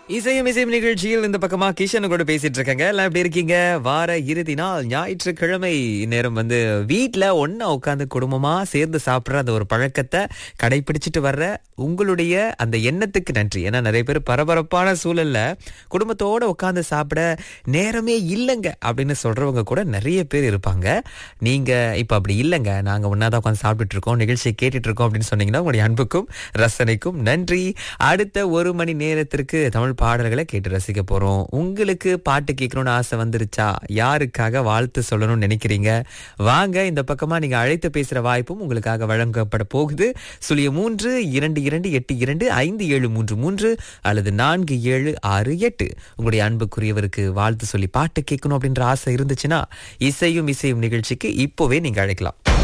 இசையும் இசையும் நிகழ்ச்சியில் இந்த பக்கமா கிஷன் கூட பேசிட்டு இருக்கேங்க எல்லாம் எப்படி இருக்கீங்க வார இறுதி நாள் ஞாயிற்றுக்கிழமை நேரம் வந்து வீட்ல ஒண்ணா உட்காந்து குடும்பமா சேர்ந்து சாப்பிடுற அந்த ஒரு பழக்கத்தை கடைபிடிச்சிட்டு வர்ற உங்களுடைய அந்த எண்ணத்துக்கு நன்றி ஏன்னா நிறைய பேர் பரபரப்பான சூழல்ல குடும்பத்தோட உட்காந்து சாப்பிட நேரமே இல்லைங்க அப்படின்னு சொல்றவங்க கூட நிறைய பேர் இருப்பாங்க நீங்க இப்ப அப்படி இல்லைங்க நாங்க ஒன்னாதான் உட்காந்து சாப்பிட்டுட்டு இருக்கோம் நிகழ்ச்சியை கேட்டுட்டு இருக்கோம் அப்படின்னு சொன்னீங்கன்னா உங்களுடைய அன்புக்கும் ரசனைக்கும் நன்றி அடுத்த ஒரு மணி நேரத்திற்கு தமிழ் பாடல்களை கேட்டு ரசிக்க போறோம் உங்களுக்கு பாட்டு கேட்கணும்னு ஆசை வந்துருச்சா யாருக்காக வாழ்த்து சொல்லணும்னு நினைக்கிறீங்க வாங்க இந்த பக்கமா நீங்க அழைத்து பேசுற வாய்ப்பும் உங்களுக்காக வழங்கப்பட போகுது சுழிய மூன்று இரண்டு இரண்டு எட்டு இரண்டு ஐந்து ஏழு மூன்று மூன்று அல்லது நான்கு ஏழு ஆறு எட்டு உங்களுடைய அன்புக்குரியவருக்கு வாழ்த்து சொல்லி பாட்டு கேட்கணும் அப்படின்ற ஆசை இருந்துச்சுன்னா இசையும் இசையும் நிகழ்ச்சிக்கு இப்போவே நீங்க அழைக்கலாம்